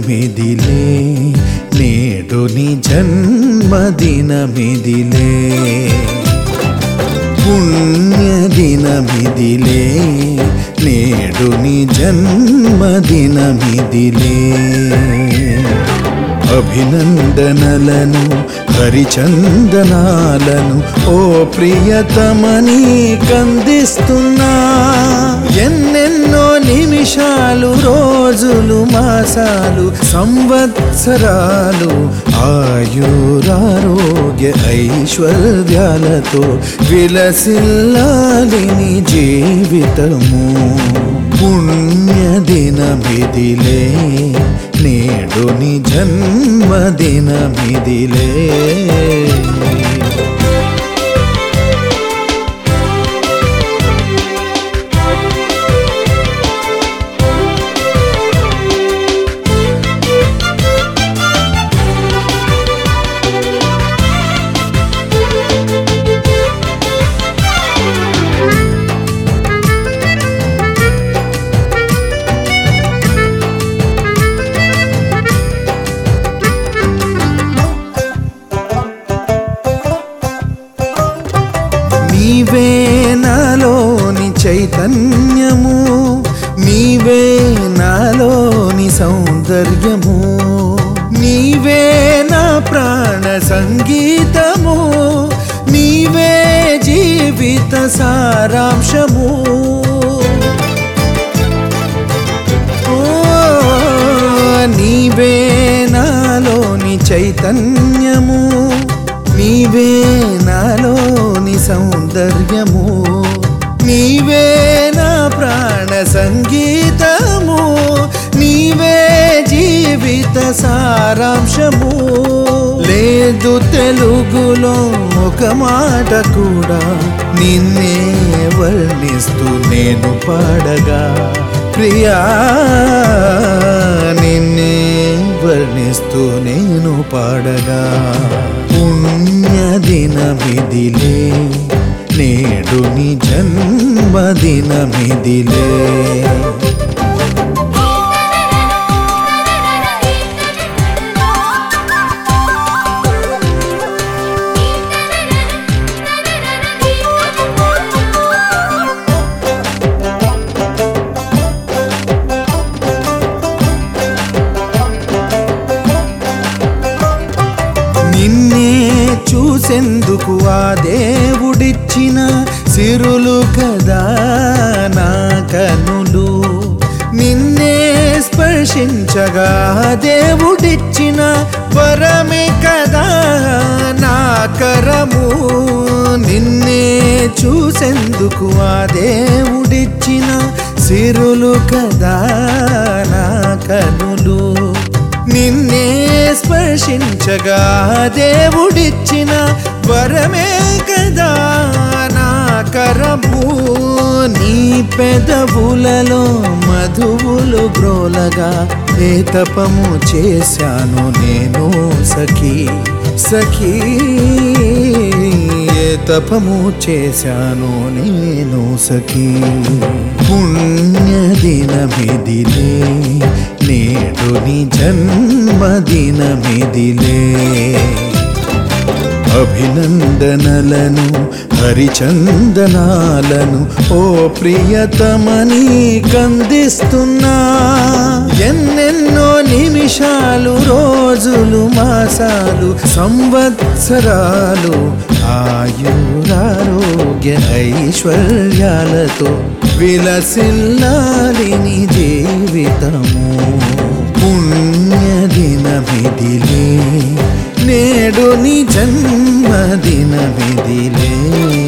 పుణ్యదినమిదిలే నేడు నీ జన్మదినమిదిలే పుణ్యదినమిదిలే నేడు నీ జన్మదినమిదిలే అభినందనలను హరిచందనాలను ఓ ప్రియతమని కందిస్తున్నా ఎన్నెన్నో నిమిషాలు రోజులు మాసాలు సంవత్సరాలు ఆయురారోగ్య ఐశ్వర్యాలతో విలసిల్లాలిని జీవితము పుణ్యదినమిదిలే నేడు నీ జన్మదినమిదిలే నీవే నాలోని చైతన్యము నీవే నాలోని సౌందర్యము నీవే నా ప్రాణ సంగీతము నీవే జీవిత సారాంశము ఓ, నీవే నాలోని చైతన్యము నీవే నాలోని సౌందర్యము నీవే నా ప్రాణ సంగీతము నీవే జీవిత సారాంశము లేదు తెలుగులో ఒక మాట కూడా నిన్నే వర్ణిస్తూ నేను పాడగా ప్రియా నిన్నే వర్ణిస్తూ నేను పాడగా పుణ్యదినమిదిలే నేడు నీ జన్మదినమిదిలే నిన్నే చూసెందుకు ఆ దేవుడిచ్చిన సిరులు కదా నా కనులు నిన్నే స్పర్శించగా దేవుడిచ్చిన వరమే కదా నా కరము నిన్నే చూసెందుకు ఆ దేవుడిచ్చిన సిరులు కదా నా కనులు నిన్నే స్పర్శించగా దేవుడిచ్చిన వరమే కదా నా కరము నీ పెదవులలో మధువులు బ్రోలగా ఏ తపము చేశాను నేను సఖీ సఖీ ఏ తపము చేశాను నేను సఖీ పుణ్యదినమిదిలే నేడు నీ జన్మదినమిదిలే అభినందనలను హరిచందనాలను ఓ ప్రియతమని కందిస్తున్నా ఎన్నెన్నో నిమిషాలు రోజులు మాసాలు సంవత్సరాలు ఆయురారోగ్య ఐశ్వర్యాలతో విలసిల్లాలిని జీవితము పుణ్యదినమిదిలే నేడు నీ జన్మదినమిదిలే